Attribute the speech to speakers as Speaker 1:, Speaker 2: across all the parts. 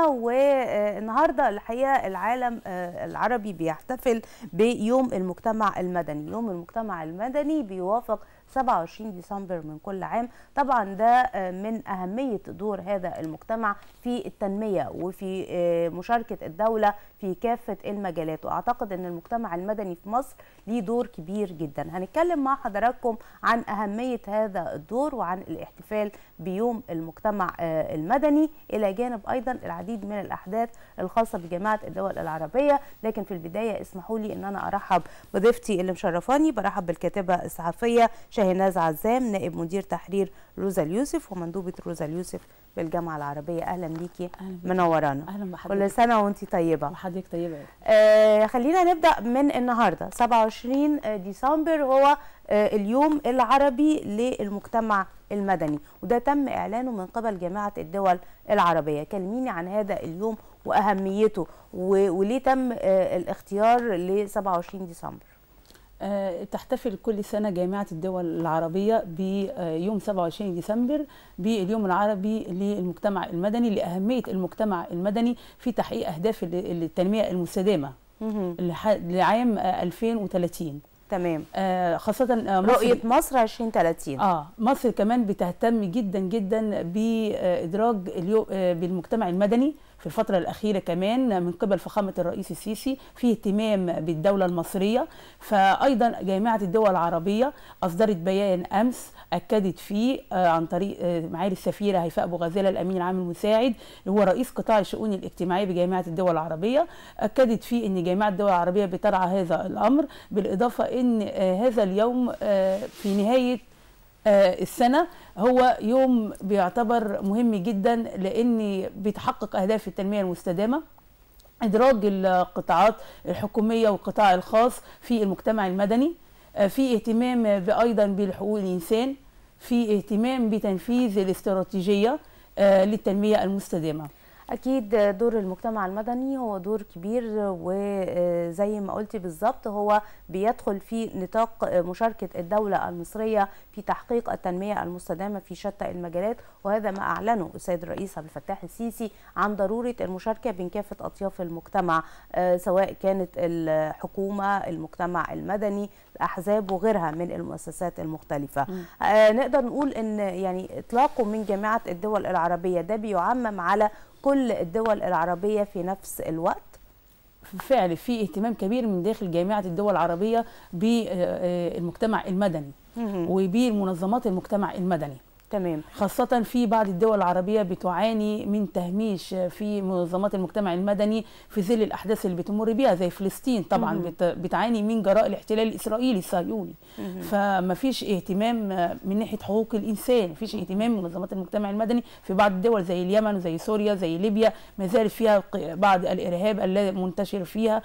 Speaker 1: والنهارده الحقيقه العالم العربي بيحتفل بيوم المجتمع المدني يوم المجتمع المدني بيوافق 27 ديسمبر من كل عام طبعا ده من أهمية دور هذا المجتمع في التنمية وفي مشاركة الدولة في كافة المجالات وأعتقد أن المجتمع المدني في مصر ليه دور كبير جدا هنتكلم مع حضراتكم عن أهمية هذا الدور وعن الاحتفال بيوم المجتمع المدني إلى جانب أيضا العديد من الأحداث الخاصة بجامعة الدول العربية لكن في البداية اسمحوا لي أن أنا أرحب بضيفتي اللي مشرفاني برحب بالكاتبة الصحفية شاهناز عزام نائب مدير تحرير روزا اليوسف ومندوبة روزا اليوسف بالجامعة العربية أهلا بيكي منورانا
Speaker 2: أهلا بحضرتك
Speaker 1: كل سنة وأنت طيبة
Speaker 2: وحضرتك طيبة
Speaker 1: آه خلينا نبدأ من النهاردة 27 ديسمبر هو آه اليوم العربي للمجتمع المدني وده تم إعلانه من قبل جامعة الدول العربية كلميني عن هذا اليوم وأهميته وليه تم آه الاختيار ل 27 ديسمبر
Speaker 2: أه تحتفل كل سنة جامعة الدول العربية بيوم 27 ديسمبر باليوم العربي للمجتمع المدني لأهمية المجتمع المدني في تحقيق أهداف التنمية المستدامة لعام 2030
Speaker 1: تمام
Speaker 2: آه خاصة
Speaker 1: آه مصر رؤية مصر 2030
Speaker 2: اه مصر كمان بتهتم جدا جدا بإدراج اليوم آه بالمجتمع المدني في الفترة الأخيرة كمان من قبل فخامة الرئيس السيسي في اهتمام بالدولة المصرية فأيضا جامعة الدول العربية أصدرت بيان أمس أكدت فيه عن طريق معالي السفيرة هيفاء أبو غزالة الأمين العام المساعد اللي هو رئيس قطاع الشؤون الاجتماعية بجامعة الدول العربية أكدت فيه أن جامعة الدول العربية بترعى هذا الأمر بالإضافة أن هذا اليوم في نهاية السنة هو يوم بيعتبر مهم جدا لأن بيتحقق أهداف التنمية المستدامة إدراج القطاعات الحكومية والقطاع الخاص في المجتمع المدني في اهتمام أيضا بحقوق الإنسان في اهتمام بتنفيذ الاستراتيجية للتنمية المستدامة
Speaker 1: اكيد دور المجتمع المدني هو دور كبير وزي ما قلتي بالظبط هو بيدخل في نطاق مشاركه الدوله المصريه في تحقيق التنميه المستدامه في شتى المجالات وهذا ما اعلنه السيد الرئيس عبد الفتاح السيسي عن ضروره المشاركه بين كافه اطياف المجتمع سواء كانت الحكومه المجتمع المدني الاحزاب وغيرها من المؤسسات المختلفه آه نقدر نقول ان يعني اطلاقه من جامعه الدول العربيه ده بيعمم على كل الدول العربية في نفس الوقت
Speaker 2: بالفعل في اهتمام كبير من داخل جامعة الدول العربية بالمجتمع المدني وبالمنظمات المجتمع المدني
Speaker 1: تمام
Speaker 2: خاصة في بعض الدول العربية بتعاني من تهميش في منظمات المجتمع المدني في ظل الأحداث اللي بتمر بيها زي فلسطين طبعا مم. بتعاني من جراء الاحتلال الإسرائيلي الصهيوني فما فيش اهتمام من ناحية حقوق الإنسان فيش اهتمام من منظمات المجتمع المدني في بعض الدول زي اليمن وزي سوريا زي ليبيا ما زال فيها بعض الإرهاب المنتشر فيها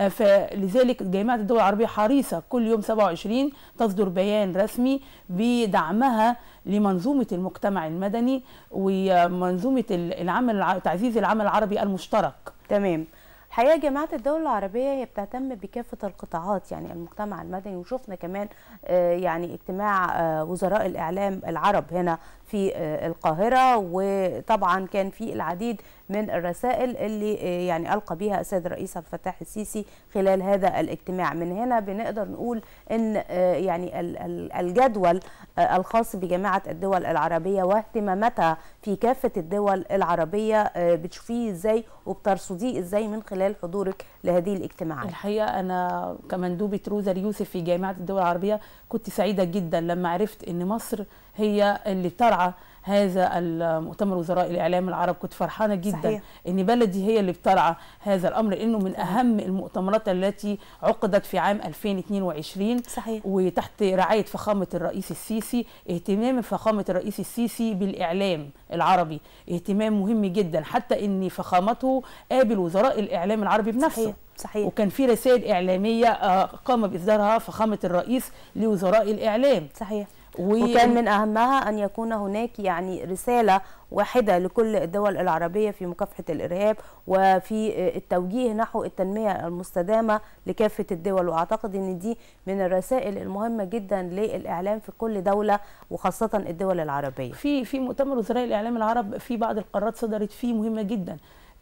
Speaker 2: فلذلك جامعة الدول العربية حريصة كل يوم 27 تصدر بيان رسمي بدعمها لمنظومه المجتمع المدني ومنظومه العمل تعزيز العمل العربي المشترك
Speaker 1: تمام الحقيقه جامعه الدول العربيه هي بتهتم بكافه القطاعات يعني المجتمع المدني وشفنا كمان يعني اجتماع وزراء الاعلام العرب هنا في القاهره وطبعا كان في العديد من الرسائل اللي يعني القى بها السيد الرئيس عبد الفتاح السيسي خلال هذا الاجتماع من هنا بنقدر نقول ان يعني الجدول الخاص بجامعه الدول العربيه واهتماماتها في كافه الدول العربيه بتشوفيه ازاي وبترصديه ازاي من خلال حضورك لهذه الاجتماعات
Speaker 2: الحقيقه انا كمندوبه روزا اليوسف في جامعه الدول العربيه كنت سعيده جدا لما عرفت ان مصر هي اللي بترعى هذا المؤتمر وزراء الاعلام العرب كنت فرحانه جدا صحيح. ان بلدي هي اللي بترعى هذا الامر لانه من اهم المؤتمرات التي عقدت في عام 2022
Speaker 1: صحيح.
Speaker 2: وتحت رعايه فخامه الرئيس السيسي اهتمام فخامه الرئيس السيسي بالاعلام العربي اهتمام مهم جدا حتى ان فخامته قابل وزراء الاعلام العربي بنفسه
Speaker 1: صحيح. صحيح.
Speaker 2: وكان في رسائل اعلاميه قام باصدارها فخامه الرئيس لوزراء الاعلام
Speaker 1: صحيح وكان من اهمها ان يكون هناك يعني رساله واحده لكل الدول العربيه في مكافحه الارهاب وفي التوجيه نحو التنميه المستدامه لكافه الدول واعتقد ان دي من الرسائل المهمه جدا للاعلام في كل دوله وخاصه الدول العربيه.
Speaker 2: في في مؤتمر وزراء الاعلام العرب في بعض القرارات صدرت فيه مهمه جدا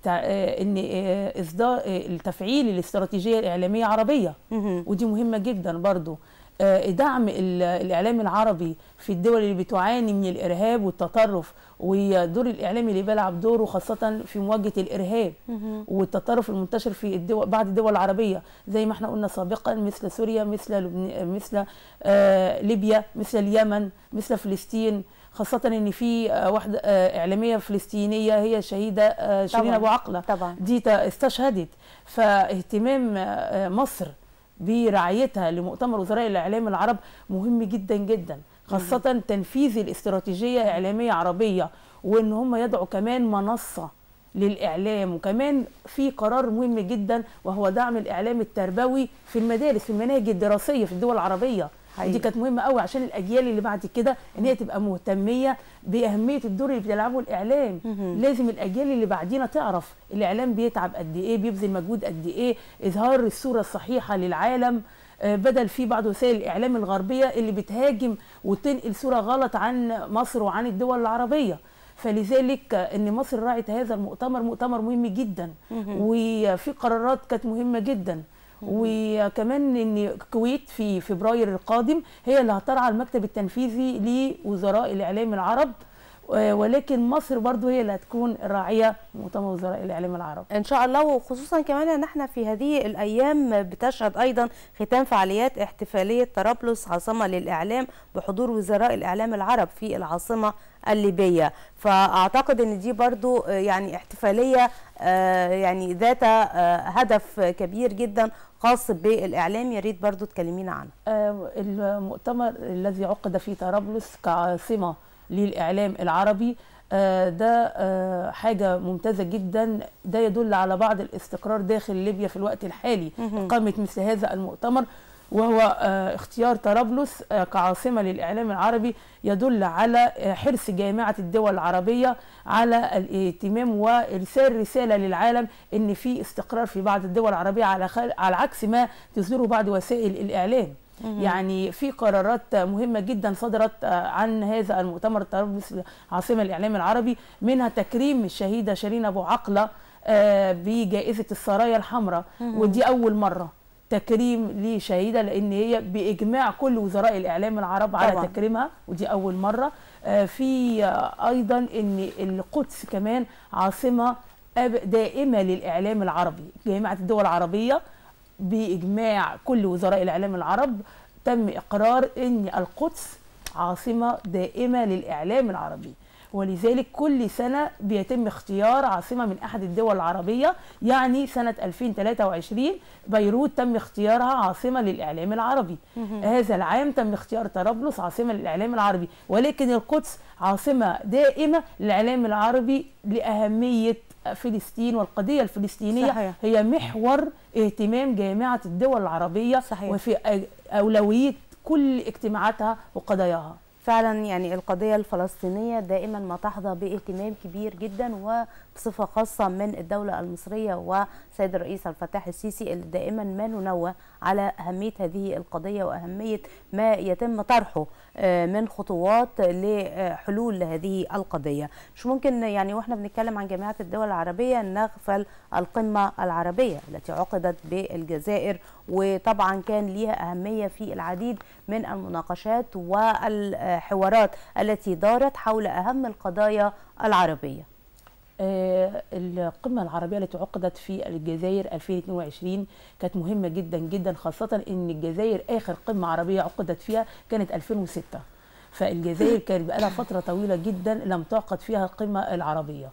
Speaker 2: تع- آه، ان آه، اصدار آه، تفعيل الاستراتيجيه الاعلاميه عربيه
Speaker 1: مهم.
Speaker 2: ودي مهمه جدا برضو آه، دعم ال- الاعلام العربي في الدول اللي بتعاني من الارهاب والتطرف ودور الاعلام اللي بيلعب دوره خاصه في مواجهه الارهاب
Speaker 1: مهم.
Speaker 2: والتطرف المنتشر في الدول بعض الدول العربيه زي ما احنا قلنا سابقا مثل سوريا مثل لبن... مثل آه ليبيا مثل اليمن مثل فلسطين خاصة ان في آه واحدة آه اعلامية فلسطينية هي شهيدة آه شيرين
Speaker 1: طبعاً.
Speaker 2: ابو عقلة
Speaker 1: طبعا
Speaker 2: دي تا- استشهدت فاهتمام آه، مصر برعايتها لمؤتمر وزراء الاعلام العرب مهم جدا جدا خاصه تنفيذ الاستراتيجيه اعلاميه عربيه وان هم يدعوا كمان منصه للاعلام وكمان في قرار مهم جدا وهو دعم الاعلام التربوي في المدارس في المناهج الدراسيه في الدول العربيه
Speaker 1: حقيقي.
Speaker 2: دي كانت مهمه قوي عشان الاجيال اللي بعد كده ان هي تبقى مهتميه باهميه الدور اللي بيلعبه الاعلام
Speaker 1: مهم.
Speaker 2: لازم الاجيال اللي بعدينا تعرف الاعلام بيتعب قد ايه بيبذل مجهود قد ايه اظهار الصوره الصحيحه للعالم آه، بدل في بعض وسائل الاعلام الغربيه اللي بتهاجم وتنقل صوره غلط عن مصر وعن الدول العربيه فلذلك آه، ان مصر راعت هذا المؤتمر مؤتمر مهم جدا
Speaker 1: مهم.
Speaker 2: وفي قرارات كانت مهمه جدا وكمان ان الكويت في فبراير القادم هي اللي هترعى المكتب التنفيذي لوزراء الاعلام العرب آه، ولكن مصر برضو هي اللي هتكون الراعيه مؤتمر وزراء الاعلام العرب
Speaker 1: ان شاء الله وخصوصا كمان ان احنا في هذه الايام بتشهد ايضا ختام فعاليات احتفاليه طرابلس عاصمه للاعلام بحضور وزراء الاعلام العرب في العاصمه الليبيه فاعتقد ان دي برضو آه، يعني احتفاليه آه، يعني ذات آه، هدف كبير جدا خاص بالاعلام يا ريت برضو تكلمينا عنه
Speaker 2: آه، المؤتمر الذي عقد في طرابلس كعاصمه للاعلام العربي آه، ده آه، حاجه ممتازه جدا ده يدل على بعض الاستقرار داخل ليبيا في الوقت الحالي
Speaker 1: مهم.
Speaker 2: اقامه مثل هذا المؤتمر وهو آه، اختيار طرابلس آه، كعاصمه للاعلام العربي يدل على آه، حرص جامعه الدول العربيه على الاهتمام وارسال رساله للعالم ان في استقرار في بعض الدول العربيه على خل... على عكس ما تصدره بعض وسائل الاعلام يعني في قرارات مهمه جدا صدرت آه، عن هذا المؤتمر طرابلس عاصمه الاعلام العربي منها تكريم الشهيده شيرين ابو عقله آه، بجائزه السرايا الحمراء ودي اول مره تكريم لشهيده لان هي باجماع كل وزراء الاعلام العرب على
Speaker 1: طبعاً.
Speaker 2: تكريمها ودي اول مره آه، في آه، ايضا ان القدس كمان عاصمه أب- دائمه للاعلام العربي جامعه الدول العربيه باجماع كل وزراء الاعلام العرب تم اقرار ان القدس عاصمه دائمه للاعلام العربي ولذلك كل سنه بيتم اختيار عاصمه من احد الدول العربيه يعني سنه 2023 بيروت تم اختيارها عاصمه للاعلام العربي هذا العام تم اختيار طرابلس عاصمه للاعلام العربي ولكن القدس عاصمه دائمه للاعلام العربي لاهميه فلسطين والقضيه الفلسطينيه
Speaker 1: صحيح.
Speaker 2: هي محور اهتمام جامعه الدول العربيه
Speaker 1: صحيح.
Speaker 2: وفي أ- اولويه كل اجتماعاتها وقضاياها
Speaker 1: فعلا يعني القضية الفلسطينية دائما ما تحظى باهتمام كبير جدا وبصفة خاصة من الدولة المصرية وسيد الرئيس عبد الفتاح السيسي اللي دائما ما ننوه على أهمية هذه القضية وأهمية ما يتم طرحه آه، من خطوات لحلول هذه القضية مش ممكن يعني واحنا بنتكلم عن جامعة الدول العربية نغفل القمة العربية التي عقدت بالجزائر وطبعا كان ليها أهمية في العديد من المناقشات والحوارات التي دارت حول أهم القضايا العربية
Speaker 2: آه، القمة العربية التي عقدت في الجزائر 2022 كانت مهمة جدا جدا خاصة ان الجزائر اخر قمة عربية عقدت فيها كانت 2006 فالجزائر كانت بقالها فترة طويلة جدا لم تعقد فيها القمة العربية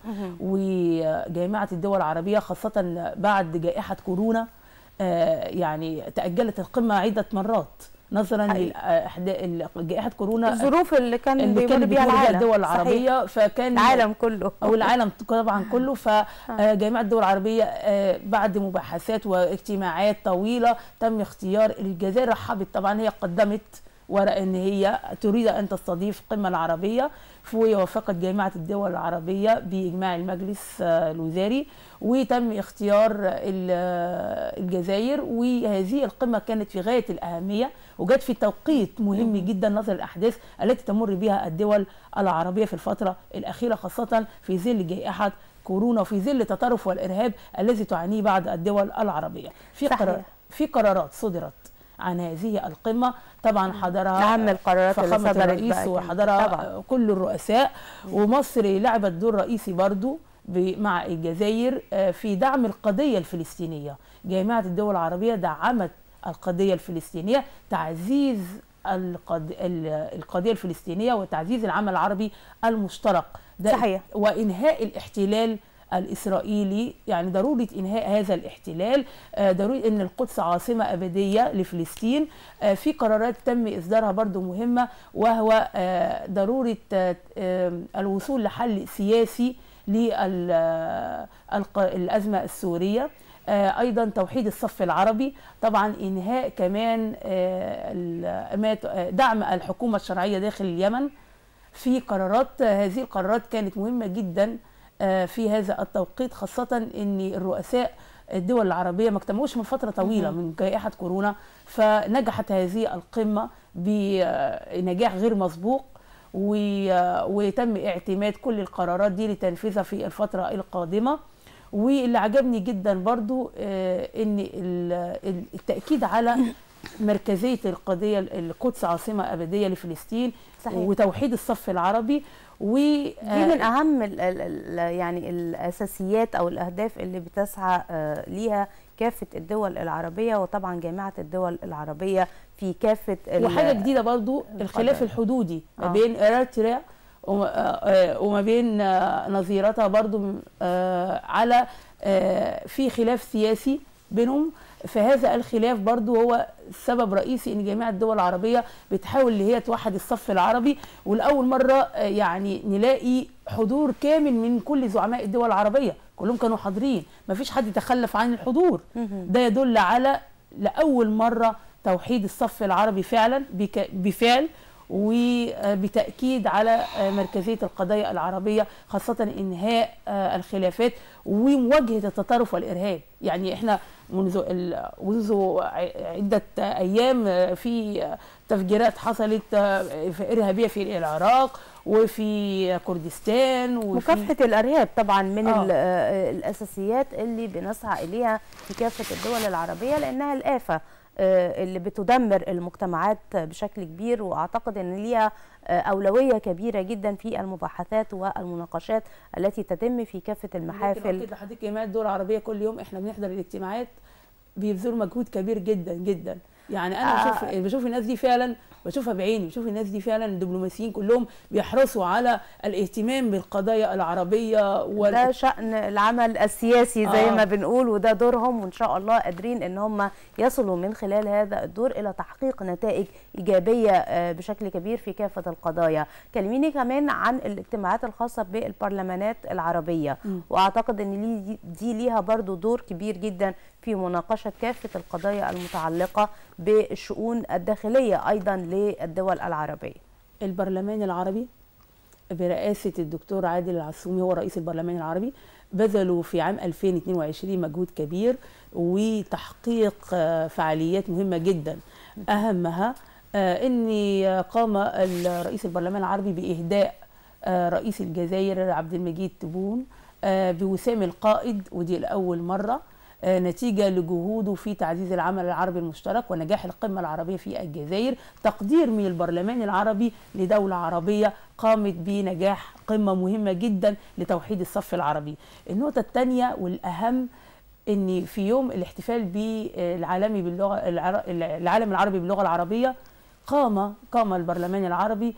Speaker 2: وجامعة الدول العربية خاصة بعد جائحة كورونا آه، يعني تأجلت القمة عدة مرات نظرا
Speaker 1: حقيقي.
Speaker 2: لجائحة كورونا
Speaker 1: الظروف اللي كان
Speaker 2: اللي
Speaker 1: بيمر
Speaker 2: كانت
Speaker 1: بيها
Speaker 2: بتمر بيها
Speaker 1: العالم
Speaker 2: الدول
Speaker 1: صحيح.
Speaker 2: العربية فكان
Speaker 1: العالم كله
Speaker 2: او العالم طبعا كله فجامعه الدول العربيه آه، بعد مباحثات واجتماعات طويله تم اختيار الجزائر رحبت طبعا هي قدمت ورق ان هي تريد ان تستضيف القمه العربيه ووافقت جامعه الدول العربيه باجماع المجلس آه، الوزاري وتم اختيار ال- آه، الجزائر وهذه القمه كانت في غايه الاهميه وجت في توقيت مهم جدا نظر الاحداث التي تمر بها الدول العربيه في الفتره الاخيره خاصه في ظل جائحه كورونا وفي ظل التطرف والارهاب الذي تعانيه بعض الدول العربيه في
Speaker 1: صحيح.
Speaker 2: قرار في قرارات صدرت عن هذه القمه طبعا حضرها
Speaker 1: اهم القرارات اللي
Speaker 2: فخامه
Speaker 1: صدرت
Speaker 2: الرئيس
Speaker 1: بقى كانت-
Speaker 2: وحضرها
Speaker 1: طبعا
Speaker 2: كل الرؤساء ومصر لعبت دور رئيسي برضو ب- مع الجزائر آه، في دعم القضيه الفلسطينيه جامعه الدول العربيه دعمت القضيه الفلسطينيه تعزيز القض... ال- القضيه الفلسطينيه وتعزيز العمل العربي المشترك ده
Speaker 1: صحيح.
Speaker 2: وانهاء الاحتلال الاسرائيلي يعني ضروره انهاء هذا الاحتلال آه، ضروري ان القدس عاصمه ابديه لفلسطين آه، في قرارات تم اصدارها برضو مهمه وهو آه، ضروره آه، آه، الوصول لحل سياسي للازمه السوريه آه، ايضا توحيد الصف العربي طبعا انهاء كمان آه، ال- ما ت- آه، دعم الحكومه الشرعيه داخل اليمن في قرارات هذه القرارات كانت مهمه جدا آه، في هذا التوقيت خاصه ان الرؤساء الدول العربيه ما اجتمعوش من فتره طويله من جائحه كورونا فنجحت هذه القمه بنجاح غير مسبوق و- وتم اعتماد كل القرارات دي لتنفيذها في الفتره القادمه واللي عجبني جدا برضو آه، ان ال- ال- التاكيد على مركزيه القضيه القدس عاصمه ابديه لفلسطين
Speaker 1: صحيح.
Speaker 2: وتوحيد الصف العربي و
Speaker 1: دي من اهم ال ال ال يعني الاساسيات او الاهداف اللي بتسعى آه، ليها كافه الدول العربيه وطبعا جامعه الدول العربيه في كافه ال-
Speaker 2: وحاجه جديده برضو الخلاف
Speaker 1: القضايا.
Speaker 2: الحدودي ما
Speaker 1: آه.
Speaker 2: بين اريتريا وما- آه، آه، وما بين آه، نظيرتها برضو آه، على آه، في خلاف سياسي بينهم فهذا الخلاف برضو هو سبب رئيسي ان جميع الدول العربيه بتحاول اللي هي توحد الصف العربي ولاول مره آه، يعني نلاقي حضور كامل من كل زعماء الدول العربيه كلهم كانوا حاضرين ما فيش حد تخلف عن الحضور
Speaker 1: مهم.
Speaker 2: ده يدل على لاول مره توحيد الصف العربي فعلا بك- بفعل وبتاكيد على مركزيه القضايا العربيه خاصه انهاء الخلافات ومواجهه التطرف والارهاب يعني احنا منذ ال- منذ عده ايام في تفجيرات حصلت ارهابيه في العراق وفي كردستان وفي
Speaker 1: مكافحه الارهاب طبعا من
Speaker 2: آه.
Speaker 1: ال- آه، الاساسيات اللي بنسعى اليها في كافه الدول العربيه لانها الافه آه، اللي بتدمر المجتمعات بشكل كبير واعتقد ان ليها آه، اولويه كبيره جدا في المباحثات والمناقشات التي تتم في كافه المحافل
Speaker 2: المحافل لحضرتك جماعه الدول العربيه كل يوم احنا بنحضر الاجتماعات بيبذلوا مجهود كبير جدا جدا يعني انا
Speaker 1: آه.
Speaker 2: بشوف بشوف الناس دي فعلا بشوفها بعيني بشوف الناس دي فعلا الدبلوماسيين كلهم بيحرصوا على الاهتمام بالقضايا العربيه وال...
Speaker 1: ده شأن العمل السياسي زي
Speaker 2: آه.
Speaker 1: ما بنقول وده دورهم وإن شاء الله قادرين إن هم يصلوا من خلال هذا الدور إلى تحقيق نتائج إيجابية آه، بشكل كبير في كافة القضايا كلميني كمان عن الاجتماعات الخاصة بالبرلمانات العربية
Speaker 2: م.
Speaker 1: وأعتقد أن لي- دي ليها برضو دور كبير جدا في مناقشة كافة القضايا المتعلقة بالشؤون الداخلية أيضا للدول العربية
Speaker 2: البرلمان العربي برئاسة الدكتور عادل العسومي هو رئيس البرلمان العربي بذلوا في عام 2022 مجهود كبير وتحقيق آه، فعاليات مهمة جدا أهمها آه، أن قام ال- رئيس البرلمان العربي بإهداء آه، رئيس الجزائر عبد المجيد تبون آه، بوسام القائد ودي لأول مرة آه، نتيجة لجهوده في تعزيز العمل العربي المشترك ونجاح القمة العربية في الجزائر تقدير من البرلمان العربي لدولة عربية قامت بنجاح قمة مهمة جدا لتوحيد الصف العربي النقطة الثانية والأهم ان في يوم الاحتفال بالعالمي باللغه العر- العالم العربي باللغه العربيه قام قام البرلمان العربي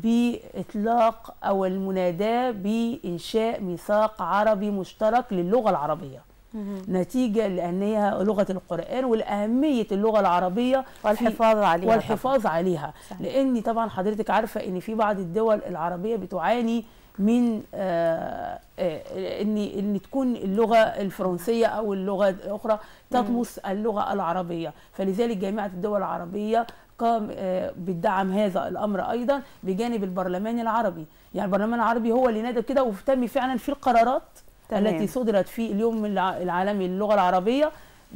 Speaker 2: باطلاق او المناداه بانشاء ميثاق عربي مشترك للغه العربيه نتيجه لانها لغه القران ولاهميه اللغه العربيه في-
Speaker 1: والحفاظ عليها
Speaker 2: والحفاظ عليها
Speaker 1: صحيح.
Speaker 2: لان طبعا حضرتك عارفه ان في بعض الدول العربيه بتعاني من آه، آه، ان ان تكون اللغه الفرنسيه او اللغه الاخرى تطمس اللغه العربيه فلذلك جامعه الدول العربيه قام آه، بتدعم هذا الامر ايضا بجانب البرلمان العربي يعني البرلمان العربي هو اللي نادى كده وتم فعلا في القرارات
Speaker 1: تمام.
Speaker 2: التي صدرت في اليوم الع- العالمي للغه العربيه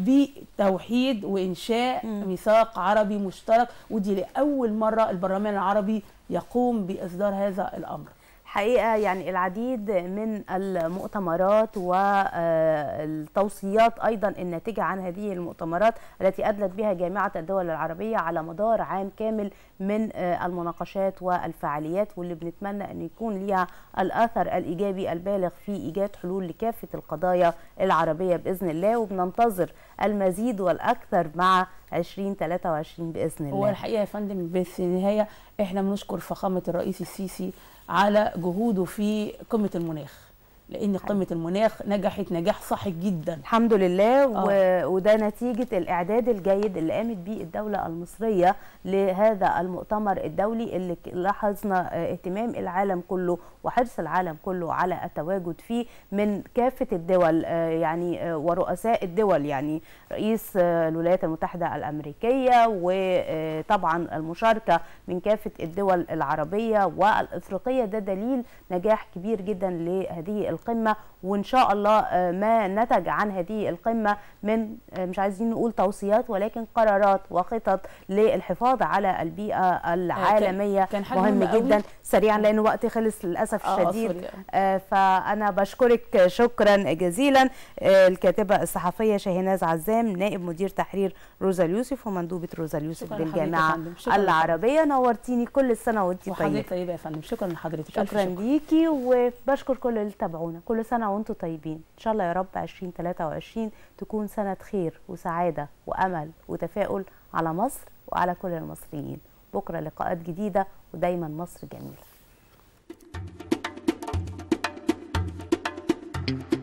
Speaker 2: بتوحيد وانشاء
Speaker 1: مم.
Speaker 2: ميثاق عربي مشترك ودي لاول مره البرلمان العربي يقوم باصدار هذا الامر
Speaker 1: حقيقة يعني العديد من المؤتمرات والتوصيات أيضا الناتجة عن هذه المؤتمرات التي أدلت بها جامعة الدول العربية على مدار عام كامل من المناقشات والفعاليات واللي بنتمنى أن يكون لها الأثر الإيجابي البالغ في إيجاد حلول لكافة القضايا العربية بإذن الله وبننتظر المزيد والأكثر مع 2023 بإذن الله
Speaker 2: هو الحقيقه يا فندم بس النهايه احنا بنشكر فخامه الرئيس السيسي على جهوده في قمه المناخ لان قمه المناخ نجحت نجاح صاحي جدا
Speaker 1: الحمد لله و... وده نتيجة الإعداد الجيد اللي قامت به الدولة المصرية لهذا المؤتمر الدولي اللي ك- لاحظنا اهتمام العالم كله وحرص العالم كله على التواجد فيه من كافة الدول آه، يعني آه، ورؤساء الدول يعني رئيس آه، الولايات المتحدة الأمريكية وطبعا المشاركة من كافة الدول العربية والإفريقية ده دليل نجاح كبير جدا لهذه القمة وإن شاء الله آه، ما نتج عن هذه القمة من آه، مش عايزين نقول توصيات ولكن قرارات وخطط للحفاظ على البيئة العالمية
Speaker 2: كان حاجة
Speaker 1: مهم
Speaker 2: مهمة قوي.
Speaker 1: جدا سريعا لأن وقتي خلص للأسف
Speaker 2: آه،
Speaker 1: الشديد
Speaker 2: سوري.
Speaker 1: آه، فأنا بشكرك شكرا جزيلا آه، الكاتبة الصحفية شاهناز عزام نائب مدير تحرير روزا اليوسف ومندوبة روزا اليوسف
Speaker 2: شكراً لحضرتك يا
Speaker 1: بالجامعة
Speaker 2: فندم. شكراً لحضرتك.
Speaker 1: العربية نورتيني كل السنة وانت طيبة
Speaker 2: وحضرتك طيبه يا فندم شكرا لحضرتك ألف
Speaker 1: شكرا
Speaker 2: شكر.
Speaker 1: ليكي وبشكر كل اللي تابعونا كل سنة وانتم طيبين ان شاء الله يا رب 2023 تكون سنة خير وسعادة وأمل وتفاؤل على مصر وعلى كل المصريين بكرة لقاءات جديدة ودايما مصر جميلة